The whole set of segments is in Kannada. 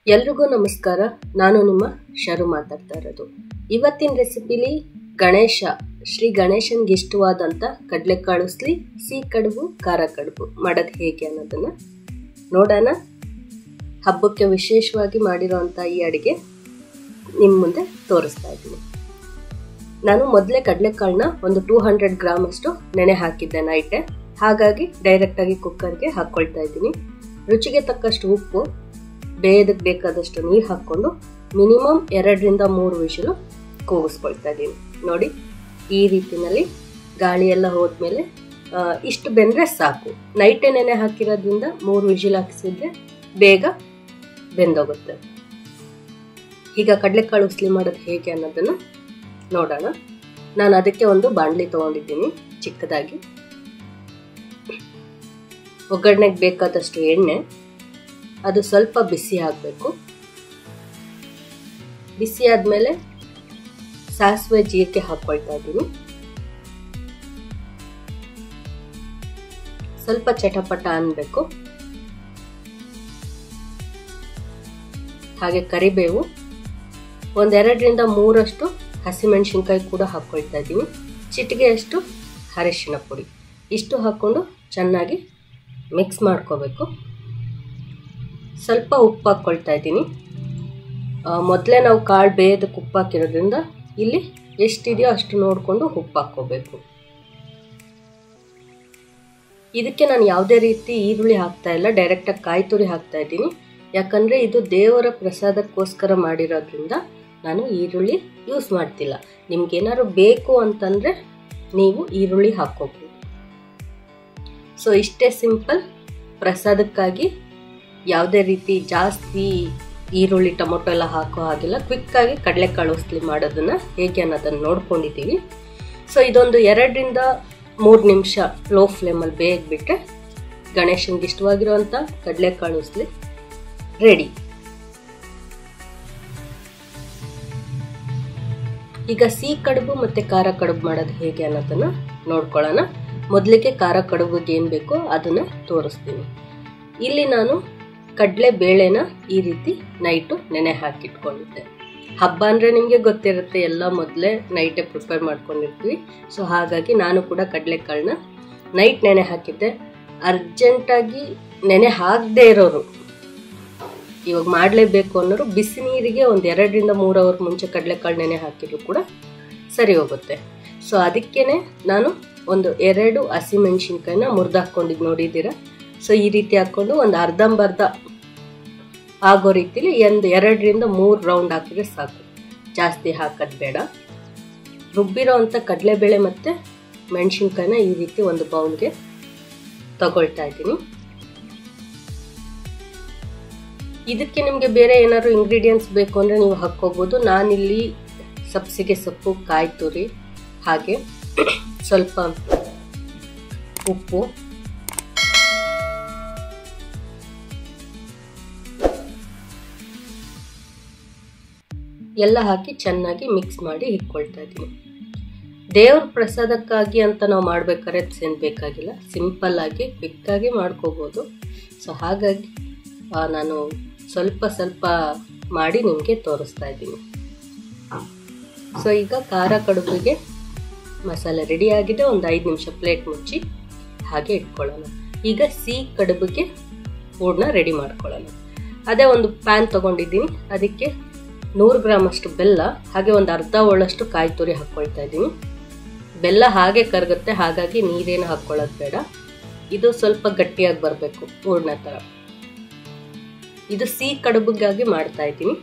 ಎಲ್ರಿಗೂ ನಮಸ್ಕಾರ ನಾನು ನಿಮ್ಮ ಶರು ಮಾತಾಡ್ತಾ ಇರೋದು ಇವತ್ತಿನ ರೆಸಿಪಿಲಿ ಗಣೇಶ ಶ್ರೀ ಗಣೇಶನ್ಗೆ ಇಷ್ಟವಾದಂಥ ಕಡಲೆಕಾಳು ಉಸ್ಲಿ ಸಿಹಿ ಕಡುಬು ಖಾರ ಕಡುಬು ಮಾಡೋದು ಹೇಗೆ ಅನ್ನೋದನ್ನು ನೋಡೋಣ ಹಬ್ಬಕ್ಕೆ ವಿಶೇಷವಾಗಿ ಮಾಡಿರೋವಂಥ ಈ ಅಡುಗೆ ನಿಮ್ಮ ಮುಂದೆ ತೋರಿಸ್ತಾ ಇದ್ದೀನಿ ನಾನು ಮೊದಲೇ ಕಡಲೆಕಾಳನ್ನ ಒಂದು ಟೂ ಹಂಡ್ರೆಡ್ ಗ್ರಾಮ್ ಅಷ್ಟು ನೆನೆ ಹಾಕಿದ್ದೆ ನೈಟೆ ಹಾಗಾಗಿ ಡೈರೆಕ್ಟಾಗಿ ಕುಕ್ಕರ್ಗೆ ಹಾಕ್ಕೊಳ್ತಾ ಇದ್ದೀನಿ ರುಚಿಗೆ ತಕ್ಕಷ್ಟು ಉಪ್ಪು ಬೇಯದಕ್ಕೆ ಬೇಕಾದಷ್ಟು ನೀರು ಹಾಕ್ಕೊಂಡು ಮಿನಿಮಮ್ ಎರಡರಿಂದ ಮೂರು ವಿಷಲು ಕೂಗಿಸ್ಕೊಳ್ತಾ ಇದ್ದೀನಿ ನೋಡಿ ಈ ರೀತಿನಲ್ಲಿ ಗಾಳಿ ಎಲ್ಲ ಹೋದ್ಮೇಲೆ ಇಷ್ಟು ಬೆಂದರೆ ಸಾಕು ನೈಟೇ ನೆನೆ ಹಾಕಿರೋದ್ರಿಂದ ಮೂರು ವಿಷಲ್ ಹಾಕಿಸಿದ್ರೆ ಬೇಗ ಬೆಂದೋಗುತ್ತೆ ಈಗ ಕಡಲೆಕಾಳು ಉಸ್ಲಿ ಮಾಡೋದು ಹೇಗೆ ಅನ್ನೋದನ್ನು ನೋಡೋಣ ನಾನು ಅದಕ್ಕೆ ಒಂದು ಬಾಣಲಿ ತೊಗೊಂಡಿದ್ದೀನಿ ಚಿಕ್ಕದಾಗಿ ಒಗ್ಗರಣೆಗೆ ಬೇಕಾದಷ್ಟು ಎಣ್ಣೆ ಅದು ಸ್ವಲ್ಪ ಬಿಸಿ ಆಗಬೇಕು ಬಿಸಿ ಆದಮೇಲೆ ಸಾಸಿವೆ ಜೀರಿಗೆ ಹಾಕ್ಕೊಳ್ತಾ ಇದ್ದೀನಿ ಸ್ವಲ್ಪ ಚಟಪಟ ಅನ್ಬೇಕು ಹಾಗೆ ಕರಿಬೇವು ಒಂದೆರಡರಿಂದ ಮೂರಷ್ಟು ಹಸಿಮೆಣಸಿನ್ಕಾಯಿ ಕೂಡ ಹಾಕ್ಕೊಳ್ತಾ ಇದ್ದೀನಿ ಚಿಟಿಗೆಯಷ್ಟು ಅರಿಶಿಣ ಪುಡಿ ಇಷ್ಟು ಹಾಕ್ಕೊಂಡು ಚೆನ್ನಾಗಿ ಮಿಕ್ಸ್ ಮಾಡ್ಕೋಬೇಕು ಸ್ವಲ್ಪ ಉಪ್ಪು ಹಾಕ್ಕೊಳ್ತಾ ಇದ್ದೀನಿ ಮೊದಲೇ ನಾವು ಕಾಳು ಬೇಯದಕ್ಕೆ ಉಪ್ಪು ಹಾಕಿರೋದ್ರಿಂದ ಇಲ್ಲಿ ಎಷ್ಟಿದೆಯೋ ಅಷ್ಟು ನೋಡಿಕೊಂಡು ಉಪ್ಪು ಹಾಕ್ಕೋಬೇಕು ಇದಕ್ಕೆ ನಾನು ಯಾವುದೇ ರೀತಿ ಈರುಳ್ಳಿ ಹಾಕ್ತಾ ಇಲ್ಲ ಡೈರೆಕ್ಟಾಗಿ ಕಾಯಿ ತುರಿ ಹಾಕ್ತಾ ಇದ್ದೀನಿ ಯಾಕಂದರೆ ಇದು ದೇವರ ಪ್ರಸಾದಕ್ಕೋಸ್ಕರ ಮಾಡಿರೋದ್ರಿಂದ ನಾನು ಈರುಳ್ಳಿ ಯೂಸ್ ಮಾಡ್ತಿಲ್ಲ ನಿಮ್ಗೇನಾದ್ರು ಬೇಕು ಅಂತಂದರೆ ನೀವು ಈರುಳ್ಳಿ ಹಾಕ್ಕೋಬೋದು ಸೊ ಇಷ್ಟೇ ಸಿಂಪಲ್ ಪ್ರಸಾದಕ್ಕಾಗಿ ಯಾವುದೇ ರೀತಿ ಜಾಸ್ತಿ ಈರುಳ್ಳಿ ಟೊಮೊಟೊ ಎಲ್ಲ ಹಾಕೋ ಹಾಗಿಲ್ಲ ಕ್ವಿಕ್ಕಾಗಿ ಕಡಲೆಕಾಳು ಉಸ್ಲಿ ಮಾಡೋದನ್ನು ಹೇಗೆ ಅನ್ನೋದನ್ನು ನೋಡ್ಕೊಂಡಿದ್ದೀವಿ ಸೊ ಇದೊಂದು ಎರಡರಿಂದ ಮೂರು ನಿಮಿಷ ಲೋ ಫ್ಲೇಮಲ್ಲಿ ಬೇಗ ಬಿಟ್ಟರೆ ಗಣೇಶನ್ಗೆ ಇಷ್ಟವಾಗಿರುವಂಥ ಕಡಲೆಕಾಳು ಉಸ್ಲಿ ರೆಡಿ ಈಗ ಸಿಹಿ ಕಡುಬು ಮತ್ತು ಖಾರ ಕಡುಬು ಮಾಡೋದು ಹೇಗೆ ಅನ್ನೋದನ್ನು ನೋಡ್ಕೊಳ್ಳೋಣ ಮೊದಲಿಗೆ ಖಾರ ಕಡುಬಿಗೆ ಏನು ಬೇಕೋ ಅದನ್ನು ತೋರಿಸ್ತೀನಿ ಇಲ್ಲಿ ನಾನು ಕಡಲೆ ಬೇಳೆನ ಈ ರೀತಿ ನೈಟು ನೆನೆ ಹಾಕಿಟ್ಕೊಂಡಿದ್ದೆ ಹಬ್ಬ ಅಂದರೆ ನಿಮಗೆ ಗೊತ್ತಿರುತ್ತೆ ಎಲ್ಲ ಮೊದಲೇ ನೈಟೇ ಪ್ರಿಪೇರ್ ಮಾಡ್ಕೊಂಡಿರ್ತೀವಿ ಸೊ ಹಾಗಾಗಿ ನಾನು ಕೂಡ ಕಡಲೆಕಾಳನ್ನ ನೈಟ್ ನೆನೆ ಹಾಕಿದ್ದೆ ಅರ್ಜೆಂಟಾಗಿ ನೆನೆ ಹಾಕದೇ ಇರೋರು ಇವಾಗ ಮಾಡಲೇಬೇಕು ಅನ್ನೋರು ಬಿಸಿ ನೀರಿಗೆ ಒಂದು ಎರಡರಿಂದ ಮೂರು ಅವರ್ ಮುಂಚೆ ಕಡಲೆಕಾಳು ನೆನೆ ಹಾಕಿದ್ರು ಕೂಡ ಸರಿ ಹೋಗುತ್ತೆ ಸೊ ಅದಕ್ಕೇ ನಾನು ಒಂದು ಎರಡು ಹಸಿಮೆಣ್ಸಿನ್ಕಾಯಿನ ಮುರಿದು ಹಾಕ್ಕೊಂಡಿದ್ದು ನೋಡಿದ್ದೀರಾ ಸೊ ಈ ರೀತಿ ಹಾಕ್ಕೊಂಡು ಒಂದು ಅರ್ಧಂಬರ್ಧ ಆಗೋ ರೀತಿಲಿ ಒಂದು ಎರಡರಿಂದ ಮೂರು ರೌಂಡ್ ಹಾಕಿದ್ರೆ ಸಾಕು ಜಾಸ್ತಿ ಹಾಕೋದು ಬೇಡ ರುಬ್ಬಿರೋ ಅಂಥ ಕಡಲೆಬೇಳೆ ಮತ್ತು ಮೆಣಸಿನ್ಕಾಯಿನ ಈ ರೀತಿ ಒಂದು ಬೌಲ್ಗೆ ತಗೊಳ್ತಾ ಇದ್ದೀನಿ ಇದಕ್ಕೆ ನಿಮಗೆ ಬೇರೆ ಏನಾದ್ರು ಇಂಗ್ರೀಡಿಯೆಂಟ್ಸ್ ಬೇಕು ಅಂದರೆ ನೀವು ಹಾಕ್ಕೋಬೋದು ನಾನಿಲ್ಲಿ ಸಬ್ಸಿಗೆ ಸೊಪ್ಪು ಕಾಯಿ ತುರಿ ಹಾಗೆ ಸ್ವಲ್ಪ ಉಪ್ಪು ಎಲ್ಲ ಹಾಕಿ ಚೆನ್ನಾಗಿ ಮಿಕ್ಸ್ ಮಾಡಿ ಇಟ್ಕೊಳ್ತಾ ಇದ್ದೀನಿ ದೇವ್ರ ಪ್ರಸಾದಕ್ಕಾಗಿ ಅಂತ ನಾವು ಮಾಡ್ಬೇಕಾದ್ರೆ ಏನು ಬೇಕಾಗಿಲ್ಲ ಸಿಂಪಲ್ಲಾಗಿ ಕ್ವಿಕ್ಕಾಗಿ ಮಾಡ್ಕೋಬೋದು ಸೊ ಹಾಗಾಗಿ ನಾನು ಸ್ವಲ್ಪ ಸ್ವಲ್ಪ ಮಾಡಿ ನಿಮಗೆ ತೋರಿಸ್ತಾ ಇದ್ದೀನಿ ಸೊ ಈಗ ಖಾರ ಕಡುಬಿಗೆ ಮಸಾಲೆ ರೆಡಿ ಆಗಿದೆ ಒಂದು ಐದು ನಿಮಿಷ ಪ್ಲೇಟ್ ಮುಚ್ಚಿ ಹಾಗೆ ಇಟ್ಕೊಳ್ಳೋಣ ಈಗ ಸಿಹಿ ಕಡುಬಿಗೆ ಹೂಡನ್ನ ರೆಡಿ ಮಾಡ್ಕೊಳ್ಳೋಣ ಅದೇ ಒಂದು ಪ್ಯಾನ್ ತೊಗೊಂಡಿದ್ದೀನಿ ಅದಕ್ಕೆ ನೂರು ಗ್ರಾಮ್ ಅಷ್ಟು ಬೆಲ್ಲ ಹಾಗೆ ಒಂದು ಅರ್ಧ ಒಳಷ್ಟು ಕಾಯಿ ತುರಿ ಹಾಕ್ಕೊಳ್ತಾ ಇದ್ದೀನಿ ಬೆಲ್ಲ ಹಾಗೆ ಕರಗುತ್ತೆ ಹಾಗಾಗಿ ನೀರೇನು ಹಾಕ್ಕೊಳ್ಳೋದು ಬೇಡ ಇದು ಸ್ವಲ್ಪ ಗಟ್ಟಿಯಾಗಿ ಬರಬೇಕು ಹೂರ್ಣ ಥರ ಇದು ಸಿಹಿ ಕಡುಬಿಗಾಗಿ ಮಾಡ್ತಾ ಇದ್ದೀನಿ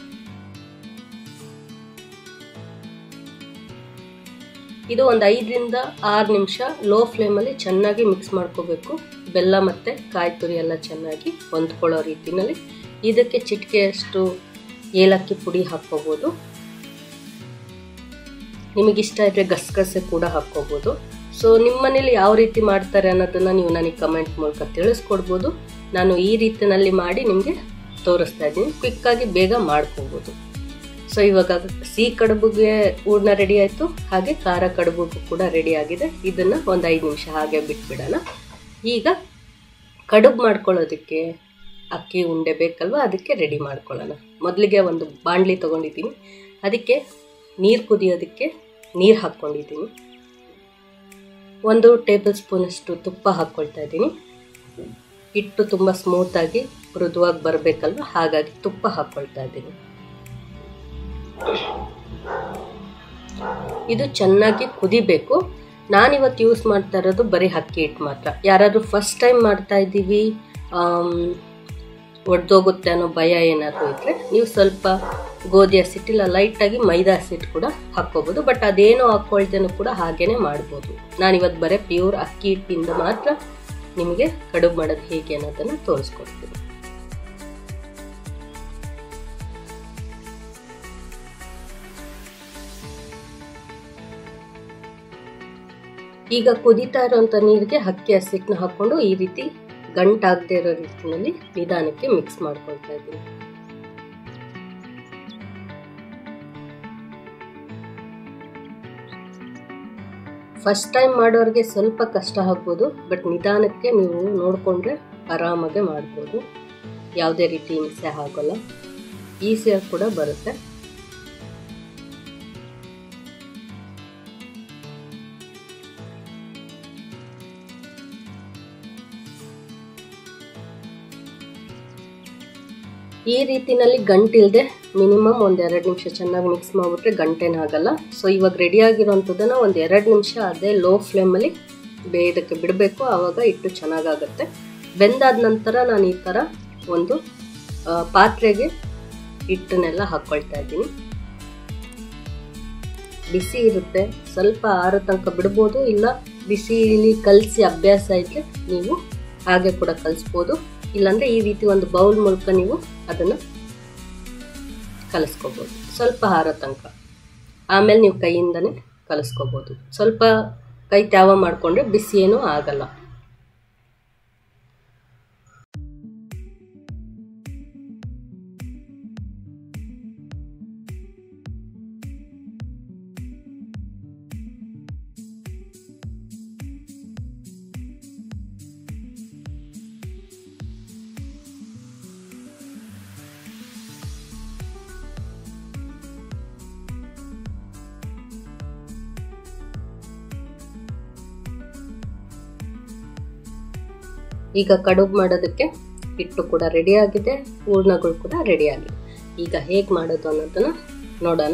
ಇದು ಒಂದು ಐದರಿಂದ ಆರು ನಿಮಿಷ ಲೋ ಫ್ಲೇಮಲ್ಲಿ ಚೆನ್ನಾಗಿ ಮಿಕ್ಸ್ ಮಾಡ್ಕೋಬೇಕು ಬೆಲ್ಲ ಮತ್ತು ಕಾಯಿ ತುರಿ ಎಲ್ಲ ಚೆನ್ನಾಗಿ ಹೊಂದ್ಕೊಳ್ಳೋ ರೀತಿಯಲ್ಲಿ ಇದಕ್ಕೆ ಚಿಟಿಕೆಯಷ್ಟು ಏಲಕ್ಕಿ ಪುಡಿ ಹಾಕ್ಕೋಬೋದು ನಿಮಗಿಷ್ಟ ಇದ್ದರೆ ಗಸಗಸೆ ಕೂಡ ಹಾಕ್ಕೋಬೋದು ಸೊ ನಿಮ್ಮ ಮನೇಲಿ ಯಾವ ರೀತಿ ಮಾಡ್ತಾರೆ ಅನ್ನೋದನ್ನು ನೀವು ನನಗೆ ಕಮೆಂಟ್ ಮೂಲಕ ತಿಳಿಸ್ಕೊಡ್ಬೋದು ನಾನು ಈ ರೀತಿಯಲ್ಲಿ ಮಾಡಿ ನಿಮಗೆ ತೋರಿಸ್ತಾ ಇದ್ದೀನಿ ಕ್ವಿಕ್ಕಾಗಿ ಬೇಗ ಮಾಡ್ಕೋಬೋದು ಸೊ ಇವಾಗ ಸಿಹಿ ಕಡುಬಿಗೆ ಹೂರ್ಣ ರೆಡಿ ಆಯಿತು ಹಾಗೆ ಖಾರ ಕಡುಬಿಗೂ ಕೂಡ ರೆಡಿ ಆಗಿದೆ ಇದನ್ನು ಒಂದು ಐದು ನಿಮಿಷ ಹಾಗೆ ಬಿಟ್ಬಿಡೋಣ ಈಗ ಕಡುಬು ಮಾಡ್ಕೊಳ್ಳೋದಕ್ಕೆ ಅಕ್ಕಿ ಉಂಡೆ ಬೇಕಲ್ವ ಅದಕ್ಕೆ ರೆಡಿ ಮಾಡ್ಕೊಳ್ಳೋಣ ಮೊದಲಿಗೆ ಒಂದು ಬಾಣಲಿ ತೊಗೊಂಡಿದ್ದೀನಿ ಅದಕ್ಕೆ ನೀರು ಕುದಿಯೋದಕ್ಕೆ ನೀರು ಹಾಕ್ಕೊಂಡಿದ್ದೀನಿ ಒಂದು ಟೇಬಲ್ ಸ್ಪೂನಷ್ಟು ತುಪ್ಪ ಹಾಕ್ಕೊಳ್ತಾ ಇದ್ದೀನಿ ಹಿಟ್ಟು ತುಂಬ ಸ್ಮೂತಾಗಿ ಮೃದುವಾಗಿ ಬರಬೇಕಲ್ವ ಹಾಗಾಗಿ ತುಪ್ಪ ಹಾಕ್ಕೊಳ್ತಾ ಇದ್ದೀನಿ ಇದು ಚೆನ್ನಾಗಿ ಕುದಿಬೇಕು ನಾನಿವತ್ತು ಯೂಸ್ ಮಾಡ್ತಾ ಇರೋದು ಬರೀ ಅಕ್ಕಿ ಹಿಟ್ಟು ಮಾತ್ರ ಯಾರಾದರೂ ಫಸ್ಟ್ ಟೈಮ್ ಮಾಡ್ತಾ ಇದ್ದೀವಿ ಒಡೆದೋಗುತ್ತೆ ಅನ್ನೋ ಭಯ ಏನಾದರೂ ಇದ್ದರೆ ನೀವು ಸ್ವಲ್ಪ ಗೋಧಿ ಹಸಿಟ್ಟು ಇಲ್ಲ ಲೈಟಾಗಿ ಮೈದಾ ಹಸಿಟ್ಟು ಕೂಡ ಹಾಕ್ಕೋಬೋದು ಬಟ್ ಅದೇನೋ ಹಾಕ್ಕೊಳ್ದೇನೂ ಕೂಡ ಹಾಗೇ ಮಾಡ್ಬೋದು ನಾನಿವತ್ತು ಬರೀ ಪ್ಯೂರ್ ಅಕ್ಕಿ ಹಿಟ್ಟಿಂದ ಮಾತ್ರ ನಿಮಗೆ ಕಡುಬು ಮಾಡೋದು ಹೇಗೆ ಅನ್ನೋದನ್ನು ತೋರಿಸ್ಕೊಡ್ತೀನಿ ಈಗ ಕುದೀತಾ ಇರೋಂಥ ನೀರಿಗೆ ಅಕ್ಕಿ ಹಸಿಟ್ಟನ್ನ ಹಾಕ್ಕೊಂಡು ಈ ರೀತಿ ಗಂಟಾಗದೇ ಇರೋ ರೀತಿಯಲ್ಲಿ ನಿಧಾನಕ್ಕೆ ಮಿಕ್ಸ್ ಮಾಡ್ಕೊಳ್ತಾ ಇದ್ದೀನಿ ಫಸ್ಟ್ ಟೈಮ್ ಮಾಡೋರಿಗೆ ಸ್ವಲ್ಪ ಕಷ್ಟ ಆಗ್ಬೋದು ಬಟ್ ನಿಧಾನಕ್ಕೆ ನೀವು ನೋಡಿಕೊಂಡ್ರೆ ಆರಾಮಾಗೆ ಮಾಡ್ಬೋದು ಯಾವುದೇ ರೀತಿ ಹಿಂಸೆ ಆಗೋಲ್ಲ ಈಸಿಯಾಗಿ ಕೂಡ ಬರುತ್ತೆ ಈ ರೀತಿನಲ್ಲಿ ಗಂಟಿಲ್ದೆ ಮಿನಿಮಮ್ ಒಂದು ಎರಡು ನಿಮಿಷ ಚೆನ್ನಾಗಿ ಮಿಕ್ಸ್ ಮಾಡಿಬಿಟ್ರೆ ಗಂಟೇನಾಗಲ್ಲ ಸೊ ಇವಾಗ ರೆಡಿ ಆಗಿರೋಂಥದ್ದನ್ನು ಒಂದು ಎರಡು ನಿಮಿಷ ಅದೇ ಲೋ ಫ್ಲೇಮಲ್ಲಿ ಬೇಯೋದಕ್ಕೆ ಬಿಡಬೇಕು ಆವಾಗ ಹಿಟ್ಟು ಚೆನ್ನಾಗಾಗುತ್ತೆ ಬೆಂದಾದ ನಂತರ ನಾನು ಈ ಥರ ಒಂದು ಪಾತ್ರೆಗೆ ಹಿಟ್ಟನ್ನೆಲ್ಲ ಹಾಕ್ಕೊಳ್ತಾ ಇದ್ದೀನಿ ಬಿಸಿ ಇರುತ್ತೆ ಸ್ವಲ್ಪ ಆರೋ ತನಕ ಬಿಡ್ಬೋದು ಇಲ್ಲ ಬಿಸಿಲಿ ಕಲಸಿ ಅಭ್ಯಾಸ ಇದ್ದರೆ ನೀವು ಹಾಗೆ ಕೂಡ ಕಲಿಸ್ಬೋದು ಇಲ್ಲಾಂದರೆ ಈ ರೀತಿ ಒಂದು ಬೌಲ್ ಮೂಲಕ ನೀವು ಅದನ್ನು ಕಲಿಸ್ಕೋಬೋದು ಸ್ವಲ್ಪ ಹಾರೋ ತನಕ ಆಮೇಲೆ ನೀವು ಕೈಯಿಂದನೇ ಕಲಿಸ್ಕೋಬೋದು ಸ್ವಲ್ಪ ಕೈ ತ್ಯಾವ ಮಾಡಿಕೊಂಡ್ರೆ ಬಿಸಿ ಏನೂ ಆಗಲ್ಲ ಈಗ ಕಡುಬು ಮಾಡೋದಕ್ಕೆ ಹಿಟ್ಟು ಕೂಡ ರೆಡಿ ಆಗಿದೆ ಹೂರ್ಣಗಳು ಕೂಡ ರೆಡಿ ಆಗಿದೆ ಈಗ ಹೇಗೆ ಮಾಡೋದು ಅನ್ನೋದನ್ನು ನೋಡೋಣ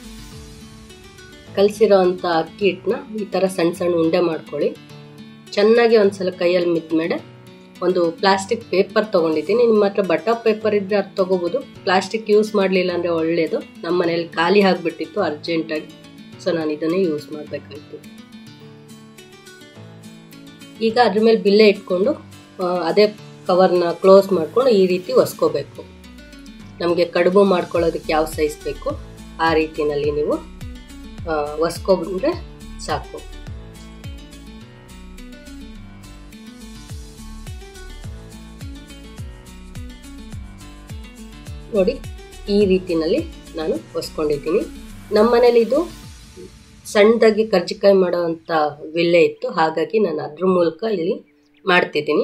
ಕಲಸಿರೋ ಅಂಥ ಅಕ್ಕಿ ಹಿಟ್ಟನ್ನ ಈ ಥರ ಸಣ್ಣ ಸಣ್ಣ ಉಂಡೆ ಮಾಡ್ಕೊಳ್ಳಿ ಚೆನ್ನಾಗಿ ಒಂದ್ಸಲ ಕೈಯಲ್ಲಿ ಮಿದ್ಮೇಲೆ ಒಂದು ಪ್ಲಾಸ್ಟಿಕ್ ಪೇಪರ್ ತೊಗೊಂಡಿದ್ದೀನಿ ನಿಮ್ಮ ಹತ್ರ ಬಟರ್ ಪೇಪರ್ ಇದ್ದರೆ ಅದು ತೊಗೋಬೋದು ಪ್ಲಾಸ್ಟಿಕ್ ಯೂಸ್ ಮಾಡಲಿಲ್ಲ ಅಂದರೆ ಒಳ್ಳೆಯದು ನಮ್ಮ ಮನೇಲಿ ಖಾಲಿ ಆಗಿಬಿಟ್ಟಿತ್ತು ಅರ್ಜೆಂಟಾಗಿ ಸೊ ನಾನು ಇದನ್ನೇ ಯೂಸ್ ಮಾಡಬೇಕಾಯ್ತು ಈಗ ಅದ್ರ ಮೇಲೆ ಬಿಲ್ಲೆ ಇಟ್ಕೊಂಡು ಅದೇ ಕವರ್ನ ಕ್ಲೋಸ್ ಮಾಡಿಕೊಂಡು ಈ ರೀತಿ ಒಸ್ಕೋಬೇಕು ನಮಗೆ ಕಡುಬು ಮಾಡ್ಕೊಳ್ಳೋದಕ್ಕೆ ಯಾವ ಸೈಜ್ ಬೇಕು ಆ ರೀತಿನಲ್ಲಿ ನೀವು ಒಸ್ಕೊಂಡ್ರೆ ಸಾಕು ನೋಡಿ ಈ ರೀತಿನಲ್ಲಿ ನಾನು ಒಸ್ಕೊಂಡಿದ್ದೀನಿ ನಮ್ಮ ಮನೇಲಿ ಇದು ಸಣ್ಣದಾಗಿ ಕರ್ಜಿಕಾಯಿ ಮಾಡೋ ಅಂಥ ವಿಲ್ಲೆ ಇತ್ತು ಹಾಗಾಗಿ ನಾನು ಅದ್ರ ಮೂಲಕ ಇಲ್ಲಿ ಮಾಡ್ತಿದ್ದೀನಿ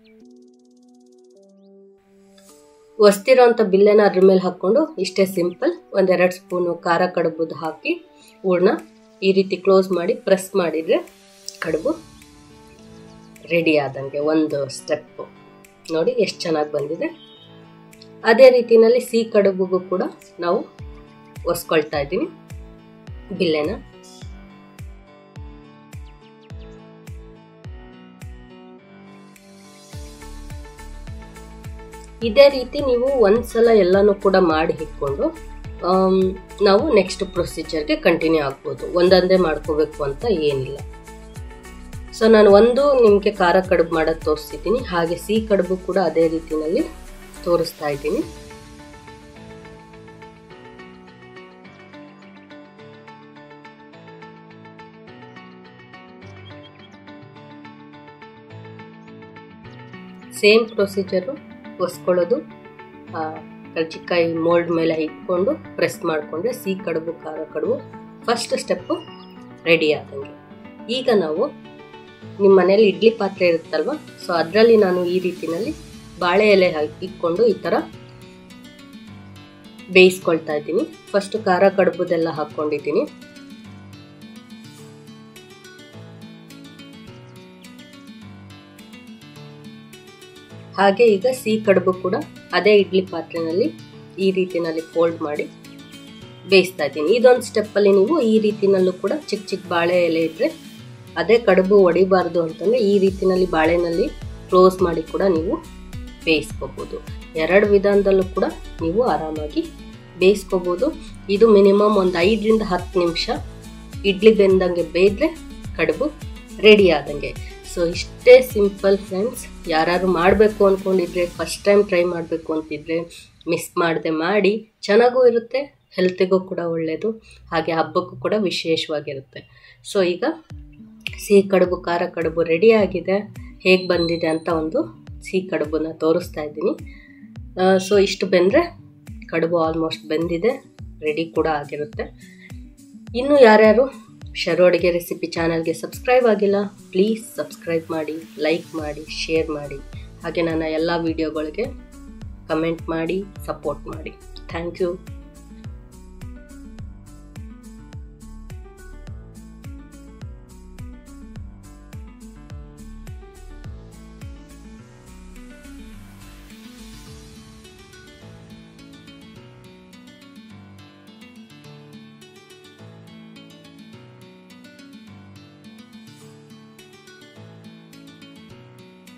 ಒಸ್ತಿರೋಂಥ ಬಿಲ್ಲೆನ ಅದ್ರ ಮೇಲೆ ಹಾಕ್ಕೊಂಡು ಇಷ್ಟೇ ಸಿಂಪಲ್ ಒಂದೆರಡು ಸ್ಪೂನು ಖಾರ ಕಡುಬುದು ಹಾಕಿ ಹೂರ್ಣ ಈ ರೀತಿ ಕ್ಲೋಸ್ ಮಾಡಿ ಪ್ರೆಸ್ ಮಾಡಿದರೆ ಕಡುಬು ರೆಡಿ ಆದಂಗೆ ಒಂದು ಸ್ಟೆಪ್ಪು ನೋಡಿ ಎಷ್ಟು ಚೆನ್ನಾಗಿ ಬಂದಿದೆ ಅದೇ ರೀತಿಯಲ್ಲಿ ಸಿಹಿ ಕಡುಬುಗೂ ಕೂಡ ನಾವು ಒಸ್ಕೊಳ್ತಾ ಇದ್ದೀನಿ ಬಿಲ್ಲೆನ ಇದೇ ರೀತಿ ನೀವು ಒಂದ್ಸಲ ಎಲ್ಲನೂ ಕೂಡ ಮಾಡಿ ಇಟ್ಕೊಂಡು ನಾವು ನೆಕ್ಸ್ಟ್ ಪ್ರೊಸೀಜರ್ಗೆ ಕಂಟಿನ್ಯೂ ಆಗ್ಬೋದು ಒಂದೊಂದೇ ಮಾಡ್ಕೋಬೇಕು ಅಂತ ಏನಿಲ್ಲ ಸೊ ನಾನು ಒಂದು ನಿಮಗೆ ಖಾರ ಕಡುಬು ಮಾಡೋದು ತೋರಿಸ್ತಿದ್ದೀನಿ ಹಾಗೆ ಸಿಹಿ ಕಡುಬು ಕೂಡ ಅದೇ ರೀತಿಯಲ್ಲಿ ತೋರಿಸ್ತಾ ಇದ್ದೀನಿ ಸೇಮ್ ಪ್ರೊಸೀಜರು ಒಸ್ಕೊಳ್ಳೋದು ಕರ್ಜಿಕಾಯಿ ಮೋಲ್ಡ್ ಮೇಲೆ ಇಟ್ಕೊಂಡು ಪ್ರೆಸ್ ಮಾಡಿಕೊಂಡ್ರೆ ಸಿಹಿ ಕಡುಬು ಖಾರ ಕಡುಬು ಫಸ್ಟ್ ಸ್ಟೆಪ್ಪು ರೆಡಿ ಆದಂಗೆ ಈಗ ನಾವು ನಿಮ್ಮ ಮನೇಲಿ ಇಡ್ಲಿ ಪಾತ್ರೆ ಇರುತ್ತಲ್ವ ಸೊ ಅದರಲ್ಲಿ ನಾನು ಈ ರೀತಿನಲ್ಲಿ ಬಾಳೆ ಎಲೆ ಇಟ್ಕೊಂಡು ಈ ಥರ ಬೇಯಿಸ್ಕೊಳ್ತಾ ಇದ್ದೀನಿ ಫಸ್ಟ್ ಖಾರ ಕಡುಬುದೆಲ್ಲ ಹಾಕ್ಕೊಂಡಿದ್ದೀನಿ ಹಾಗೆ ಈಗ ಸಿಹಿ ಕಡುಬು ಕೂಡ ಅದೇ ಇಡ್ಲಿ ಪಾತ್ರೆನಲ್ಲಿ ಈ ರೀತಿನಲ್ಲಿ ಫೋಲ್ಡ್ ಮಾಡಿ ಬೇಯಿಸ್ತಾ ಇದ್ದೀನಿ ಇದೊಂದು ಸ್ಟೆಪ್ಪಲ್ಲಿ ನೀವು ಈ ರೀತಿನಲ್ಲೂ ಕೂಡ ಚಿಕ್ಕ ಚಿಕ್ಕ ಬಾಳೆ ಎಲೆ ಇದ್ದರೆ ಅದೇ ಕಡುಬು ಒಡಿಬಾರ್ದು ಅಂತಂದರೆ ಈ ರೀತಿನಲ್ಲಿ ಬಾಳೆನಲ್ಲಿ ಕ್ಲೋಸ್ ಮಾಡಿ ಕೂಡ ನೀವು ಬೇಯಿಸ್ಕೋಬೋದು ಎರಡು ವಿಧಾನದಲ್ಲೂ ಕೂಡ ನೀವು ಆರಾಮಾಗಿ ಬೇಯಿಸ್ಕೋಬೋದು ಇದು ಮಿನಿಮಮ್ ಒಂದು ಐದರಿಂದ ಹತ್ತು ನಿಮಿಷ ಇಡ್ಲಿ ಬೆಂದಂಗೆ ಬೇಯ್ದ್ರೆ ಕಡುಬು ರೆಡಿ ಆದಂಗೆ ಸೊ ಇಷ್ಟೇ ಸಿಂಪಲ್ ಫ್ರೆಂಡ್ಸ್ ಯಾರು ಮಾಡಬೇಕು ಅಂದ್ಕೊಂಡಿದ್ರೆ ಫಸ್ಟ್ ಟೈಮ್ ಟ್ರೈ ಮಾಡಬೇಕು ಅಂತಿದ್ರೆ ಮಿಸ್ ಮಾಡದೆ ಮಾಡಿ ಚೆನ್ನಾಗೂ ಇರುತ್ತೆ ಹೆಲ್ತಿಗೂ ಕೂಡ ಒಳ್ಳೆಯದು ಹಾಗೆ ಹಬ್ಬಕ್ಕೂ ಕೂಡ ವಿಶೇಷವಾಗಿರುತ್ತೆ ಸೊ ಈಗ ಸಿಹಿ ಕಡುಬು ಖಾರ ಕಡುಬು ರೆಡಿ ಆಗಿದೆ ಹೇಗೆ ಬಂದಿದೆ ಅಂತ ಒಂದು ಸಿಹಿ ಕಡುಬನ್ನ ತೋರಿಸ್ತಾ ಇದ್ದೀನಿ ಸೊ ಇಷ್ಟು ಬೆಂದರೆ ಕಡುಬು ಆಲ್ಮೋಸ್ಟ್ ಬೆಂದಿದೆ ರೆಡಿ ಕೂಡ ಆಗಿರುತ್ತೆ ಇನ್ನು ಯಾರ್ಯಾರು ಶರು ಅಡುಗೆ ರೆಸಿಪಿ ಚಾನಲ್ಗೆ ಸಬ್ಸ್ಕ್ರೈಬ್ ಆಗಿಲ್ಲ ಪ್ಲೀಸ್ ಸಬ್ಸ್ಕ್ರೈಬ್ ಮಾಡಿ ಲೈಕ್ ಮಾಡಿ ಶೇರ್ ಮಾಡಿ ಹಾಗೆ ನನ್ನ ಎಲ್ಲ ವೀಡಿಯೋಗಳಿಗೆ ಕಮೆಂಟ್ ಮಾಡಿ ಸಪೋರ್ಟ್ ಮಾಡಿ ಥ್ಯಾಂಕ್ ಯು